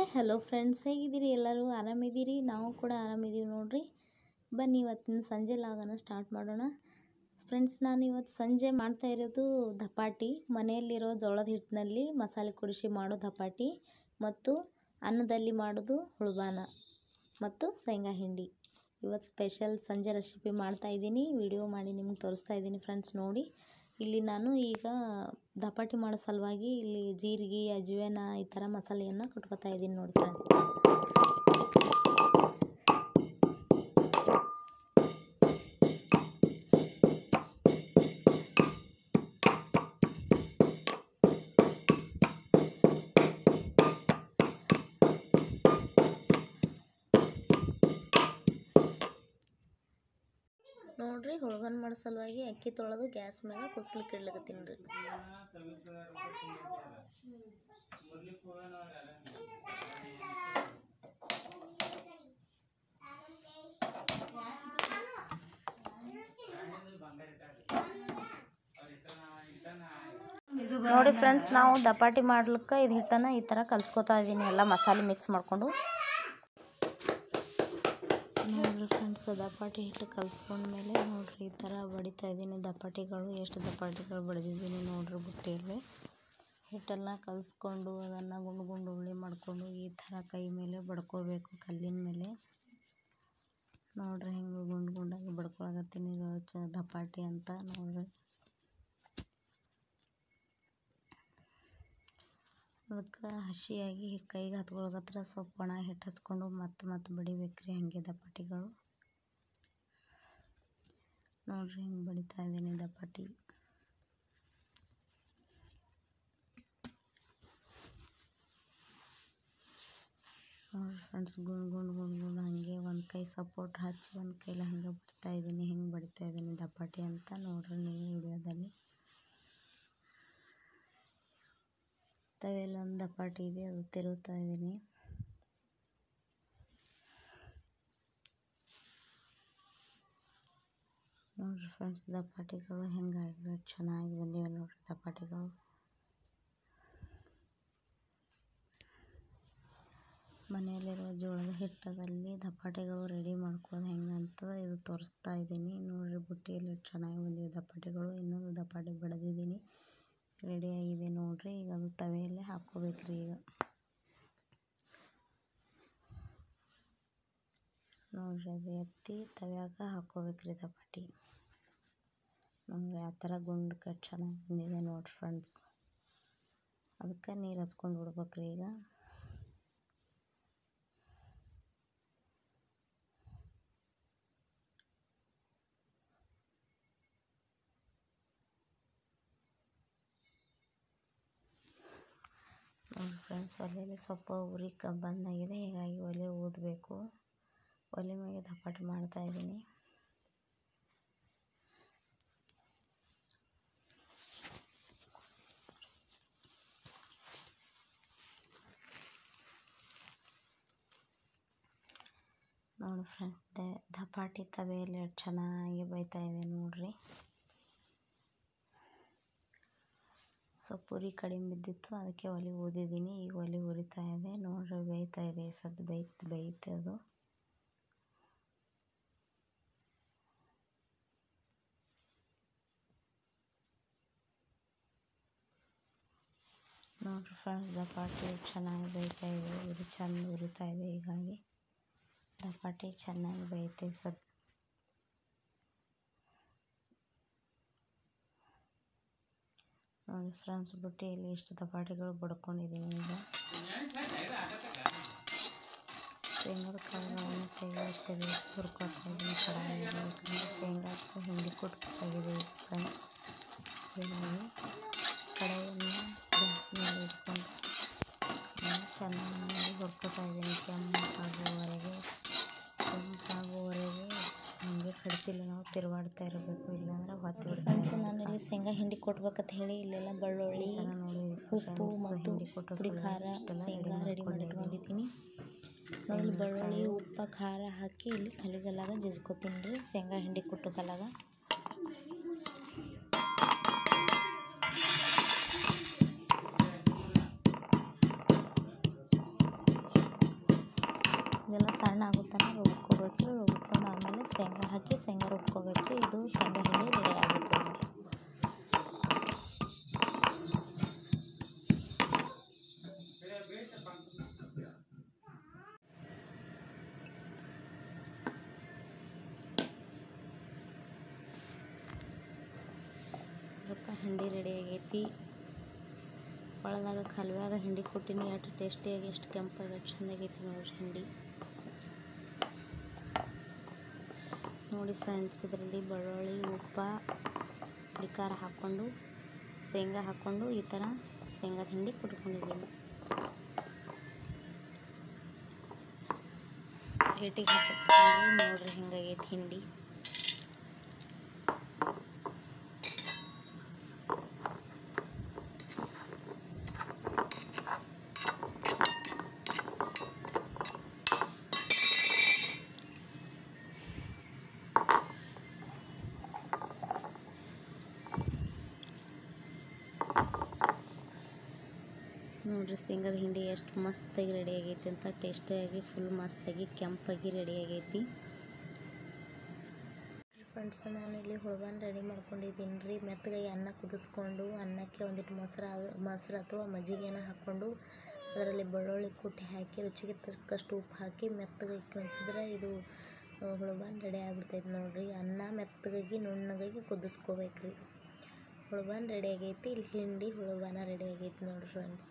hello friends ಹೇಗಿದ್ದೀರಿ ಎಲ್ಲರೂ ಆರಾಮಿದ್ದೀರಿ ನಾವು ಕೂಡ ಆರಾಮಿದ್ದೀವಿ ನೋಡ್ರಿ ಬನ್ನಿ ಇವತ್ತಿನ ಸಂಜೆ ಲಾಗನ ಸ್ಟಾರ್ಟ್ ಮಾಡೋಣ ಫ್ರೆಂಡ್ಸ್ ನಾನು ಇವತ್ತು ಸಂಜೆ ಮಾಡ್ತಾ ಇರೋದು ದಪಾಟಿ ಮನೆಯಲ್ಲಿರೋ ಜೋಳದ ಹಿಟ್ಟಿನಲ್ಲಿ ಮಸಾಲೆ ಕುಡಿಸಿ ಮಾಡೋ ದಪಾಟಿ ಮತ್ತು ಅನ್ನದಲ್ಲಿ ಮಾಡೋದು ಹುಳ್ಬಾನ ಮತ್ತು ಶೇಂಗಾ ಹಿಂಡಿ ಇವತ್ತು ಸ್ಪೆಷಲ್ ಸಂಜೆ ರೆಸಿಪಿ ಮಾಡ್ತಾ ಇದ್ದೀನಿ ವಿಡಿಯೋ ಮಾಡಿ ನಿಮ್ಗೆ ತೋರಿಸ್ತಾ ಇದ್ದೀನಿ ಫ್ರೆಂಡ್ಸ್ ನೋಡಿ ಇಲ್ಲಿ ನಾನು ಈಗ ದಪಾಟಿ ಮಾಡೋ ಸಲುವಾಗಿ ಇಲ್ಲಿ ಜೀರಿಗೆ ಅಜ್ವೇನ ಈ ಥರ ಮಸಾಲೆಯನ್ನು ಕುಟ್ಕೊತಾ ಇದ್ದೀನಿ ನೋಡಿ ಫ್ರೆಂಡ್ಸ್ ನೋಡ್ರಿ ಹುಳ್ಗನ್ ಮಾಡೋ ಸಲುವಾಗಿ ಅಕ್ಕಿ ತೊಳೆದು ಗ್ಯಾಸ್ ಮೇಲೆ ಕುಸ್ಲಿಕ್ಕೆ ಇಡ್ಲಿಕತ್ತೀನಿ ರೀ ನೋಡಿ ಫ್ರೆಂಡ್ಸ್ ನಾವು ದಪಾಟಿ ಮಾಡ್ಲಿಕ್ಕೆ ಇದು ಹಿಟ್ಟನ್ನು ಈ ಥರ ಕಲ್ಸ್ಕೊತಾ ಇದ್ದೀನಿ ಎಲ್ಲ ಮಸಾಲೆ ಮಿಕ್ಸ್ ಮಾಡಿಕೊಂಡು ನೋಡ್ರಿ ಫ್ರೆಂಡ್ಸ್ ದಪಾಟಿ ಹಿಟ್ಟು ಕಲ್ಸ್ಕೊಂಡ್ಮೇಲೆ ನೋಡ್ರಿ ಈ ಥರ ಬಡಿತಾ ಇದ್ದೀನಿ ದಪಾಟಿಗಳು ಎಷ್ಟು ದಪಾಟಿಗಳು ಬಡಿದಿದ್ದೀನಿ ನೋಡ್ರಿ ಬುಟ್ಟಿಯಲ್ಲಿ ಹಿಟ್ಟೆಲ್ಲ ಕಲಿಸ್ಕೊಂಡು ಅದನ್ನು ಗುಂಡು ಗುಂಡು ಉಳ್ಳಿ ಮಾಡಿಕೊಂಡು ಈ ಥರ ಕೈ ಮೇಲೆ ಬಡ್ಕೋಬೇಕು ಕಲ್ಲಿನ ಮೇಲೆ ನೋಡ್ರಿ ಹಿಂಗೆ ಗುಂಡು ಗುಂಡಾಗಿ ಬಡ್ಕೊಳಕತ್ತೀನಿ ಇದು ಚ ದಪಾಟಿ ಅಂತ ನೋಡ್ರಿ ಅದಕ್ಕೆ ಹಸಿಯಾಗಿ ಕೈಗೆ ಹತ್ಕೊಳಕತ್ರ ಸ್ವಲ್ಪ ಒಣ ಹಿಟ್ಟು ಹಚ್ಕೊಂಡು ಮತ್ತೆ ಮತ್ತೆ ಬಡಿಬೇಕ್ರಿ ಹಾಗೆ ದಪಾಟಿಗಳು ನೋಡ್ರಿ ಹಿಂಗೆ ಬಡಿತಾ ಇದ್ದೀನಿ ದಪಾಟಿ ನೋಡ್ರಿ ಫ್ರೆಂಡ್ಸ್ ಗುಂಡು ಗುಂಡು ಗುಂಡು ಗುಂಡು ಹಾಗೆ ಒಂದು ಕೈ ಸಪೋರ್ಟ್ ಹಚ್ಚಿ ಒಂದು ಕೈಲಿ ಹಂಗೆ ಬಡಿತಾ ಇದ್ದೀನಿ ಹೆಂಗೆ ಬಡಿತಾ ಇದ್ದೀನಿ ದಪಾಟಿ ಅಂತ ನೋಡ್ರಿ ನೀವು ವಿಡಿಯೋದಲ್ಲಿ ತವೆಯಲ್ಲಿ ಒಂದು ದಪಾಟಿ ಇದೆ ಅದು ತಿರುಗ್ತಾ ಇದ್ದೀನಿ ನೋಡ್ರಿ ಫ್ರೆಂಡ್ಸ್ ದಪಾಟಿಗಳು ಹೆಂಗಾಗಿವೆ ಚೆನ್ನಾಗಿ ಬಂದಿವೆ ನೋಡ್ರಿ ದಪಾಟಿಗಳು ಮನೆಯಲ್ಲಿರೋ ಜೋಳದ ಹಿಟ್ಟದಲ್ಲಿ ದಪಾಟಿಗಳು ರೆಡಿ ಮಾಡ್ಕೊಳ್ಳೋದು ಹೆಂಗಂತ ಇದು ತೋರಿಸ್ತಾ ಇದ್ದೀನಿ ನೋಡ್ರಿ ಬುಟ್ಟಿಯಲ್ಲಿ ಚೆನ್ನಾಗಿ ಬಂದಿವೆ ದಪಾಟಿಗಳು ಇನ್ನೊಂದು ದಪಾಟಿ ಬಡಿದಿದ್ದೀನಿ ರೆಡಿ ಆಗಿದೆ ನೋಡ್ರಿ ಈಗ ಅದು ತವೆಯಲ್ಲೇ ಹಾಕ್ಕೋಬೇಕ್ರಿ ಈಗ ನೋಡ್ರಿ ಅದು ಎತ್ತಿ ತವ್ಯಾಗ ಹಾಕ್ಕೋಬೇಕ್ರಿ ದಪಾಟಿ ನೋಡ್ರಿ ಆ ಥರ ಗುಂಡು ಕಟ್ ಚೆನ್ನಾಗಿ ಬಂದಿದೆ ನೋಡ್ರಿ ಫ್ರೆಂಡ್ಸ್ ಅದಕ್ಕೆ ನೀರು ಹಚ್ಕೊಂಡು ಬಿಡ್ಬೇಕ್ರಿ ಈಗ ನೋಡಿ ಫ್ರೆಂಡ್ಸ್ ಒಲೆಯಲ್ಲಿ ಸ್ವಲ್ಪ ಉರಿ ಬಂದಾಗಿದೆ ಹೀಗಾಗಿ ಒಲೆ ಊದಬೇಕು ಒಲೆ ಮೇಲೆ ದಪಾಟಿ ಮಾಡ್ತಾ ಇದ್ದೀನಿ ನೋಡಿ ಫ್ರೆಂಡ್ಸ್ ದಪಾಟಿ ತವೆಯಲ್ಲಿ ಚೆನ್ನಾಗಿ ಬೈತಾ ಇದೆ ನೋಡ್ರಿ ಸ್ವಲ್ಪ ಉರಿ ಕಡಿಮೆ ಬಿದ್ದಿತ್ತು ಅದಕ್ಕೆ ಒಲೆ ಊದಿದ್ದೀನಿ ಈಗ ಒಲೆ ಉರಿತಾ ಇದೆ ನೋಡ್ರಿ ಬೇಯ್ತಾ ಇದೆ ಸದ್ದು ಬೇಯ್ತು ಬೇಯ್ತದು ನೋಡ್ರಿ ಫ್ರೆಂಡ್ಸ್ ದಪಾಟಿ ಚೆನ್ನಾಗಿ ಬೇಯ್ತಾ ಇದೆ ಉರಿ ಚೆಂದ ಉರಿತಾ ಇದೆ ಹೀಗಾಗಿ ದಪಾಟಿ ಚೆನ್ನಾಗಿ ಬೇಯ್ತೆ ಸದ್ ನೋಡಿ ಫ್ರೆಂಡ್ಸ್ ಬುಟ್ಟಿಯಲ್ಲಿ ಎಷ್ಟು ದಪಾಟಿಗಳು ಬಡ್ಕೊಂಡಿದ್ದೀನಿ ಈಗ ಶೇಂಗಾದ ಕಾಳುಗಳನ್ನು ತೆಗೆದು ತೆಗೆದು ಹುರ್ಕೊತಾ ಇದ್ದೀನಿ ಕಡಾಯಿಯಲ್ಲಿ ಶೇಂಗಾಕ್ಕೆ ಹಿಂಡಿ ಕೊಟ್ಟಾಗಿದೆ ಫ್ರೆಂಡ್ಸ್ ಹೀಗಾಗಿ ಕಡಾಯಿಯನ್ನು ಗ್ಯಾಸ್ ಮೇಲೆ ಇಟ್ಕೊಂಡು ಚೆನ್ನಾಗಿ ಹುರ್ಕೊತಾ ಇದ್ದೀನಿ ಕೆಂಪಾಗುವವರೆಗೆ ಕೆಂಪಾಗುವವರೆಗೆ ಹಾಗೆ ಕಡ್ತಿಲ್ಲ ನಾವು ತಿರುಗಾಡ್ತಾ ಇರಬೇಕು ಇಲ್ಲಾಂದ್ರೆ ಹೊತ್ತು ಫ್ರೆಂಡ್ಸ್ ನಾನು ಇಲ್ಲಿ ಶೇಂಗಾ ಹಿಂಡಿ ಕೊಟ್ಬೇಕಂತ ಹೇಳಿ ಇಲ್ಲೆಲ್ಲ ಬೆಳ್ಳುಳ್ಳಿ ಉಪ್ಪು ಮತ್ತು ಪುಡಿ ಖಾರ ಶೇಂಗಾ ರೆಡಿ ಮಾಡಿ ಇಟ್ಕೊಂಡಿದ್ದೀನಿ ಇಲ್ಲಿ ಬೆಳ್ಳುಳ್ಳಿ ಉಪ್ಪು ಖಾರ ಹಾಕಿ ಇಲ್ಲಿ ಕಲಿಗಲ್ಲಾಗ ಜಜ್ಕೊತೀನಿ ರೀ ಶೇಂಗಾ ಹಿಂಡಿ ಕೊಟ್ಟು ಕಲ್ಲಾಗ ಇದೆಲ್ಲ ಸಣ್ಣ ಆಗೋ ತನಕ ರುಬ್ಕೋಬೇಕು ರುಬ್ಕೊಂಡು ಆಮೇಲೆ ಶೇಂಗಾ ಹಾಕಿ ಶೇಂಗಾ ರುಬ್ಕೋಬೇಕು ಇದು ಶೇಂಗಾ ಹಿಂಡಿ ರೆಡಿ ಆಗುತ್ತೆ ನೋಡಿ ಸ್ವಲ್ಪ ಹಿಂಡಿ ರೆಡಿ ಆಗೈತಿ ಒಳದಾಗ ಕಲ್ವ್ಯಾಗ ಹಿಂಡಿ ಕೊಟ್ಟಿನಿ ಎಷ್ಟು ಟೇಸ್ಟಿಯಾಗಿ ಎಷ್ಟು ಕೆಂಪಾಗಿ ಎಷ್ಟು ಚೆಂದಾಗೈತಿ ನೋಡ್ರಿ ಹಿಂಡಿ ನೋಡಿ ಫ್ರೆಂಡ್ಸ್ ಇದರಲ್ಲಿ ಬೆಳ್ಳುಳ್ಳಿ ಉಪ್ಪ ಪುಡಿ ಖಾರ ಹಾಕ್ಕೊಂಡು ಶೇಂಗಾ ಹಾಕ್ಕೊಂಡು ಈ ಥರ ಶೇಂಗಾದ ಹಿಂಡಿ ಕುಟ್ಕೊಂಡಿದ್ದೀನಿ ಏಟಿಗೆ ಹಾಕಿ ನೋಡ್ರಿ ಹಿಂಗಾಗೈತಿ ಹಿಂಡಿ ನೋಡ್ರಿ ಶೇಂಗಾದ ಹಿಂಡಿ ಎಷ್ಟು ಮಸ್ತಾಗಿ ರೆಡಿ ಆಗೈತಿ ಅಂತ ಟೇಸ್ಟಿಯಾಗಿ ಫುಲ್ ಮಸ್ತಾಗಿ ಕೆಂಪಾಗಿ ರೆಡಿ ಆಗೈತಿ ಫ್ರೆಂಡ್ಸ್ ನಾನು ಇಲ್ಲಿ ಹುಳ್ಗನ್ ರೆಡಿ ಮಾಡ್ಕೊಂಡಿದ್ದೀನಿ ರೀ ಮೆತ್ತಗಾಗಿ ಅನ್ನ ಕುದಿಸ್ಕೊಂಡು ಅನ್ನಕ್ಕೆ ಒಂದಿಟ್ಟು ಮೊಸರು ಮೊಸರು ಅಥವಾ ಮಜ್ಜಿಗೆನ ಹಾಕ್ಕೊಂಡು ಅದರಲ್ಲಿ ಬೆಳ್ಳುಳ್ಳಿ ಕುಟ್ಟಿ ಹಾಕಿ ರುಚಿಗೆ ತಕ್ಕಷ್ಟು ಉಪ್ಪು ಹಾಕಿ ಮೆತ್ತಗಾಗಿ ಕುದಿಸಿದ್ರೆ ಇದು ಹುಳ್ಬಾನ್ ರೆಡಿ ಆಗ್ಬಿಡ್ತೈತೆ ನೋಡ್ರಿ ಅನ್ನ ಮೆತ್ತಗಾಗಿ ನುಣ್ಣಗಾಗಿ ಕುದಿಸ್ಕೋಬೇಕು ರೀ ಹುಳ್ಬಾನ್ ರೆಡಿ ಆಗೈತಿ ಇಲ್ಲಿ ಹಿಂಡಿ ಹುಳ್ಬಾನ ರೆಡಿ ಆಗೈತಿ ನೋಡ್ರಿ ಫ್ರೆಂಡ್ಸ್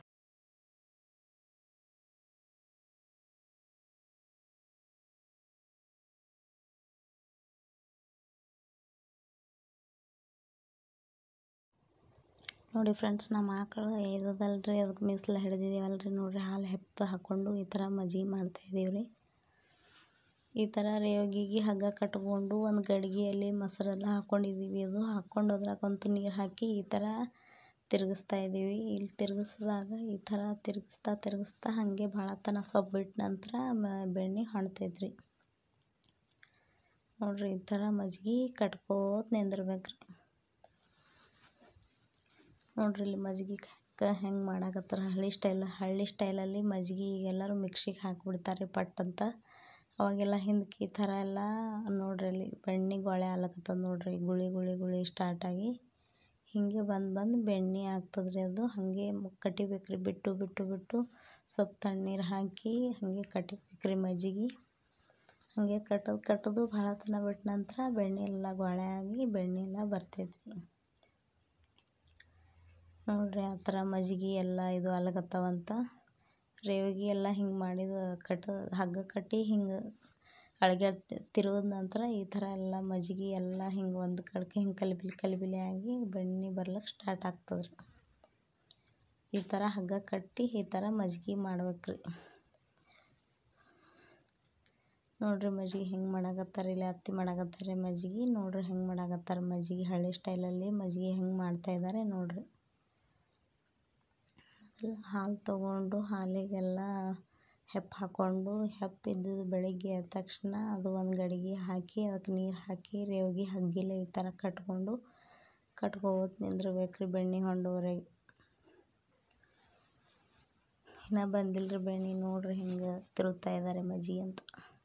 ನೋಡಿ ಫ್ರೆಂಡ್ಸ್ ನಮ್ಮ ಆಕಳು ಇರೋದಲ್ರಿ ಅದಕ್ಕೆ ಮೀಸಲು ಹಿಡಿದಿದ್ದೀವಲ್ರಿ ನೋಡಿರಿ ಹಾಲು ಹೆಪ್ಪ ಹಾಕ್ಕೊಂಡು ಈ ಥರ ಮಜ್ಜಿಗೆ ಮಾಡ್ತಾಯಿದ್ದೀವಿ ರೀ ಈ ಥರ ರೇವಗಿಗೆ ಹಗ್ಗ ಕಟ್ಕೊಂಡು ಒಂದು ಗಡಿಗೆಯಲ್ಲಿ ಮೊಸರೆಲ್ಲ ಹಾಕ್ಕೊಂಡಿದ್ದೀವಿ ಅದು ಹಾಕ್ಕೊಂಡು ಅದ್ರಾಗ ಒಂದು ನೀರು ಹಾಕಿ ಈ ಥರ ತಿರುಗಿಸ್ತಾ ಇದ್ದೀವಿ ಇಲ್ಲಿ ತಿರುಗಿಸಿದಾಗ ಈ ಥರ ತಿರುಗಿಸ್ತಾ ತಿರುಗಿಸ್ತಾ ಹಾಗೆ ಭಾಳ ತನ ಸೊಪ್ಪು ಬಿಟ್ಟ ನಂತರ ಬೆಣ್ಣೆ ಹೊಣ್ತೈತ್ರಿ ನೋಡಿರಿ ಈ ಥರ ಮಜ್ಜಿಗೆ ಕಟ್ಕೋತ ನಿಂದಿರ್ಬೇಕು ರೀ ನೋಡ್ರಿ ಇಲ್ಲಿ ಮಜ್ಜಿಗೆ ಹೆಂಗೆ ಮಾಡಾಕತ್ತಾರ ಹಳ್ಳಿ ಸ್ಟೈಲ್ ಹಳ್ಳಿ ಸ್ಟೈಲಲ್ಲಿ ಮಜ್ಜಿಗೆ ಈಗೆಲ್ಲರೂ ಮಿಕ್ಸಿಗೆ ಹಾಕ್ಬಿಡ್ತಾರೆ ಪಟ್ ಅಂತ ಅವಾಗೆಲ್ಲ ಹಿಂದಕ್ಕೆ ಈ ಥರ ಎಲ್ಲ ನೋಡ್ರಿ ಇಲ್ಲಿ ಬೆಣ್ಣೆ ಗೊಳೆ ಆಗ್ಲಕತ್ತದ ನೋಡ್ರಿ ಗುಳಿ ಗುಳಿ ಗುಳಿ ಸ್ಟಾರ್ಟಾಗಿ ಹೀಗೆ ಬಂದು ಬಂದು ಬೆಣ್ಣೆ ಆಗ್ತದ್ರಿ ಅದು ಹಾಗೆ ಕಟಿಬೇಕು ರೀ ಬಿಟ್ಟು ಬಿಟ್ಟು ಬಿಟ್ಟು ಸ್ವಲ್ಪ ತಣ್ಣೀರು ಹಾಕಿ ಹಾಗೆ ಕಟಿಬೇಕು ರೀ ಮಜ್ಜಿಗೆ ಹಾಗೆ ಕಟ್ಟೋದು ಕಟ್ಟೋದು ಭಾಳ ತನ ಬಿಟ್ಟ ನಂತರ ಬೆಣ್ಣೆ ಎಲ್ಲ ಗೊಳೆ ಆಗಿ ಬೆಣ್ಣೆ ಎಲ್ಲ ಬರ್ತೈತ್ರಿ ನೋಡ್ರಿ ಆ ಥರ ಮಜ್ಜಿಗೆ ಎಲ್ಲ ಇದು ಅಲಗತ್ತವಂತ ರೇವಗಿ ಎಲ್ಲ ಹಿಂಗೆ ಮಾಡಿದ ಕಟ್ಟ ಹಗ್ಗ ಕಟ್ಟಿ ಹಿಂಗೆ ಅಳ್ಗ್ಯಾಡ್ ತಿರುಗಿದ ನಂತರ ಈ ಥರ ಎಲ್ಲ ಮಜ್ಜಿಗೆ ಎಲ್ಲ ಹಿಂಗೆ ಒಂದು ಕಡ್ಕೆ ಹಿಂಗೆ ಕಲಿಬಿಲಿ ಕಲಿಬಿಲಿ ಆಗಿ ಬೆಣ್ಣೆ ಬರ್ಲಿಕ್ಕೆ ಸ್ಟಾರ್ಟ್ ಆಗ್ತದೆ ರೀ ಈ ಥರ ಹಗ್ಗ ಕಟ್ಟಿ ಈ ಥರ ಮಜ್ಜಿಗೆ ಮಾಡ್ಬೇಕು ರೀ ನೋಡ್ರಿ ಮಜ್ಜಿಗೆ ಹೆಂಗೆ ಮಾಡಾಕತ್ತಾರ ಇಲ್ಲಿ ಅತ್ತಿ ಮಾಡಾಕತ್ತಾರೆ ಮಜ್ಜಿಗೆ ನೋಡ್ರಿ ಹೆಂಗೆ ಮಾಡಾಕತ್ತಾರ ಮಜ್ಜಿಗೆ ಹಳ್ಳಿ ಸ್ಟೈಲಲ್ಲಿ ಮಜ್ಜಿಗೆ ಹೆಂಗೆ ಮಾಡ್ತಾ ಇದ್ದಾರೆ ನೋಡ್ರಿ ಹಾಲು ತೊಗೊಂಡು ಹಾಲಿಗೆಲ್ಲ ಹೆಪ್ಪು ಹಾಕ್ಕೊಂಡು ಹೆಪ್ಪು ಇದ್ದಿದ್ದು ಬೆಳಿಗ್ಗೆ ಎದ್ದ ತಕ್ಷಣ ಅದು ಒಂದು ಗಡಿಗೆ ಹಾಕಿ ಅದಕ್ಕೆ ನೀರು ಹಾಕಿ ರೇವಗಿ ಹಗ್ಗಿಲೆ ಈ ಥರ ಕಟ್ಕೊಂಡು ಕಟ್ಕೋತ ನಿಂದಿರ್ಬೇಕು ರೀ ಬೆಣ್ಣೆ ಹೊಂಡೋವರೆಗೆ ಇನ್ನೂ ಬಂದಿಲ್ಲ ರೀ ಬೆಣ್ಣೆ ನೋಡ್ರಿ ಹಿಂಗೆ ತಿರುಗ್ತಾ ಇದ್ದಾರೆ ಮಜ್ಜಿಗೆ ಅಂತ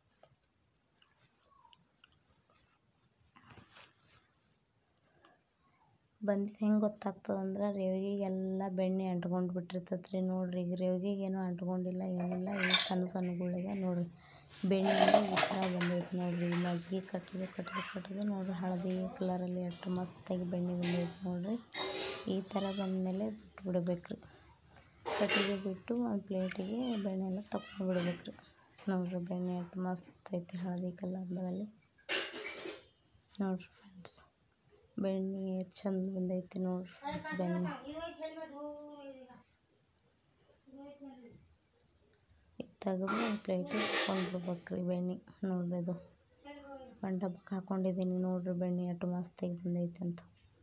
ಬಂದಿದ್ದು ಹೆಂಗೆ ಗೊತ್ತಾಗ್ತದೆ ಅಂದ್ರೆ ರೇವಗಿಗೆಲ್ಲ ಬೆಣ್ಣೆ ಅಂಟ್ಕೊಂಡು ಬಿಟ್ಟಿರ್ತೈತೆ ರೀ ನೋಡಿರಿ ಈಗ ರೇವಗಿಗೇನು ಅಂಟ್ಕೊಂಡಿಲ್ಲ ಏನಿಲ್ಲ ಈ ಸಣ್ಣ ಸಣ್ಣಗಳಿಗೆ ನೋಡಿರಿ ಬೆಣ್ಣೆ ಈ ಥರ ಬಂದೈತೆ ನೋಡಿರಿ ಈ ಮಜ್ಜಿಗೆ ಕಟ್ಟೋದು ಕಟ್ಟೋದು ಕಟ್ಟೋದು ನೋಡಿರಿ ಹಳದಿ ಕಲರಲ್ಲಿ ಎಷ್ಟು ಮಸ್ತಾಗಿ ಬೆಣ್ಣೆ ಬಂದೈತೆ ನೋಡಿರಿ ಈ ಥರ ಬಂದಮೇಲೆ ಬಿಟ್ಟು ಬಿಡ್ಬೇಕು ರೀ ಕಟ್ಟಿಗೆ ಬಿಟ್ಟು ಒಂದು ಪ್ಲೇಟಿಗೆ ಬೆಣ್ಣೆ ಎಲ್ಲ ತಗೊಂಡು ಬಿಡ್ಬೇಕು ರೀ ನೋಡಿರಿ ಬೆಣ್ಣೆ ಎಷ್ಟು ಮಸ್ತ್ ಐತಿ ಹಳದಿ ಕಲರ್ದಲ್ಲಿ ನೋಡಿರಿ ಫ್ರೆಂಡ್ಸ್ ಬೆಣ್ಣೆ ಎಷ್ಟು ಚಂದ ಬಂದೈತಿ ನೋಡ್ರಿ ಫ್ರೆಂಡ್ಸ್ ಬೆಣ್ಣೆ ತೆಗೆದು ಒಂದು ಪ್ಲೇಟಿಗೆ ಹಾಕೊಂಡು ಬಿಡ್ಬೇಕು ರೀ ಬೆಣ್ಣೆ ನೋಡ್ರಿ ಇದು ಒಂದು ಡಬ್ಬಕ್ಕೆ ಹಾಕ್ಕೊಂಡಿದ್ದೀನಿ ನೋಡ್ರಿ ಬೆಣ್ಣೆ ಎಷ್ಟು ಮಸ್ತಾಗಿ ಬಂದೈತೆ ಅಂತ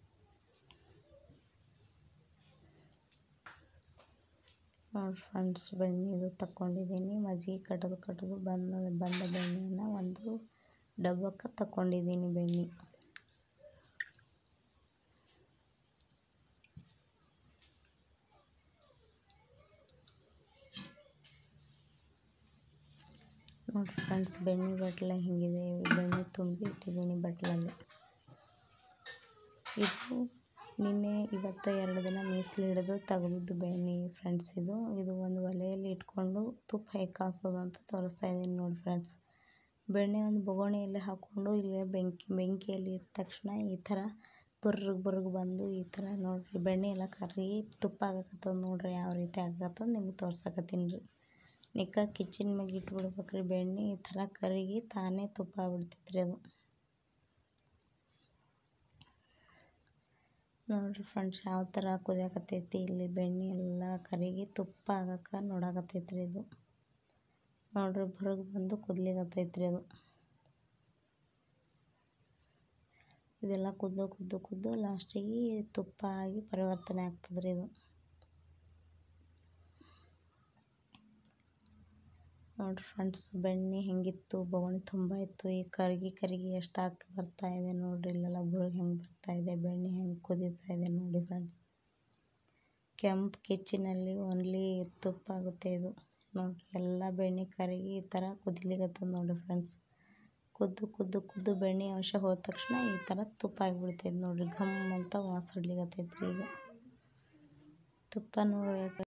ನೋಡ್ರಿ ಫ್ರೆಂಡ್ಸ್ ಬೆಣ್ಣೆ ಇದು ತಗೊಂಡಿದ್ದೀನಿ ಮಜ್ಜಿಗೆ ಕಟ್ಟೋದು ಕಟ್ಟೋದು ಬಂದ ಬಂದ ಬೆಣ್ಣೆನ ಒಂದು ಡಬ್ಬಕ್ಕೆ ತಗೊಂಡಿದ್ದೀನಿ ಬೆಣ್ಣೆ ನೋಡಿರಿ ಫ್ರೆಂಡ್ಸ್ ಬೆಣ್ಣೆ ಬಟ್ಲೆ ಹಿಂಗಿದೆ ಬೆಣ್ಣೆ ತುಂಬಿ ಇಟ್ಟಿದ್ದೀನಿ ಬಟ್ಲಲ್ಲಿ ಇದು ನಿನ್ನೆ ಇವತ್ತು ಎರಡು ದಿನ ಮೀಸಲು ಹಿಡಿದು ತೆಗೆದಿದ್ದು ಬೆಣ್ಣೆ ಫ್ರೆಂಡ್ಸ್ ಇದು ಇದು ಒಂದು ಒಲೆಯಲ್ಲಿ ಇಟ್ಕೊಂಡು ತುಪ್ಪ ಹೇಗೆ ಕಾಸೋದು ಅಂತ ತೋರಿಸ್ತಾ ಇದ್ದೀನಿ ನೋಡಿ ಫ್ರೆಂಡ್ಸ್ ಬೆಣ್ಣೆ ಒಂದು ಬೊಗಣೆಯಲ್ಲಿ ಹಾಕ್ಕೊಂಡು ಇಲ್ಲೇ ಬೆಂಕಿ ಬೆಂಕಿಯಲ್ಲಿ ಇಟ್ಟ ತಕ್ಷಣ ಈ ಥರ ಬುರ್ಗ್ ಬುರ್ಗ್ ಬಂದು ಈ ಥರ ನೋಡಿರಿ ಬೆಣ್ಣೆ ಎಲ್ಲ ಕರಗಿ ತುಪ್ಪ ಆಗಕತ್ತದ ನೋಡಿರಿ ಯಾವ ರೀತಿ ಆಗತ್ತದ ನಿಮ್ಗೆ ತೋರ್ಸಕತ್ತೀನಿ ರೀ ನಿಕ್ಕ ಕಿಚನ್ ಮ್ಯಾಗ ಇಟ್ಬಿಡ್ಬೇಕ್ರಿ ಬೆಣ್ಣೆ ಈ ಥರ ಕರಗಿ ತಾನೇ ತುಪ್ಪ ಆಗ್ಬಿಡ್ತೈತ್ರಿ ಅದು ನೋಡಿರಿ ಫ್ರೆಂಡ್ಸ್ ಯಾವ ಥರ ಕುದಿಯಾಕತ್ತೈತಿ ಇಲ್ಲಿ ಬೆಣ್ಣೆ ಎಲ್ಲ ಕರಗಿ ತುಪ್ಪ ಆಗಕ್ಕೆ ನೋಡಾಕತ್ತೈತ್ರಿ ಇದು ನೋಡ್ರಿ ಬುರ್ಗ್ ಬಂದು ಕುದ್ಲಿಕತ್ತೈತ್ರಿ ಅದು ಇದೆಲ್ಲ ಕುದ್ದು ಕುದ್ದು ಕುದ್ದು ಲಾಸ್ಟಿಗೆ ತುಪ್ಪ ಆಗಿ ಪರಿವರ್ತನೆ ಆಗ್ತದ್ರಿ ಇದು ನೋಡಿರಿ ಫ್ರೆಂಡ್ಸ್ ಬೆಣ್ಣೆ ಹೆಂಗಿತ್ತು ಬೊಗಣೆ ತುಂಬ ಇತ್ತು ಈ ಕರಗಿ ಕರಗಿ ಎಷ್ಟು ಹಾಕಿ ಬರ್ತಾ ಇದೆ ನೋಡಿರಿ ಇಲ್ಲೆಲ್ಲ ಬುರ್ಗ್ ಹೆಂಗೆ ಬರ್ತಾ ಇದೆ ಬೆಣ್ಣೆ ಹೆಂಗೆ ಕುದೀತಾ ಇದೆ ನೋಡಿ ಫ್ರೆಂಡ್ಸ್ ಕೆಂಪು ಕಿಚ್ಚಿನಲ್ಲಿ ಓನ್ಲಿ ತುಪ್ಪ ಆಗುತ್ತೆ ಇದು ನೋಡಿರಿ ಎಲ್ಲ ಬೆಣ್ಣೆ ಕರಗಿ ಈ ಥರ ಕುದಿಲಿಕತ್ತದ ನೋಡಿ ಫ್ರೆಂಡ್ಸ್ ಕುದ್ದು ಕುದ್ದು ಕುದ್ದು ಬೆಣ್ಣೆ ಅಂಶ ಹೋದ ತಕ್ಷಣ ಈ ಥರ ತುಪ್ಪ ಆಗಿಬಿಡ್ತೈತೆ ನೋಡಿರಿ ಘಮ್ ಅಂತ ವಾಸ ಹಿಡ್ಲಿಕತ್ತೈತ್ರಿ ಈಗ ತುಪ್ಪ ನೋಡಿ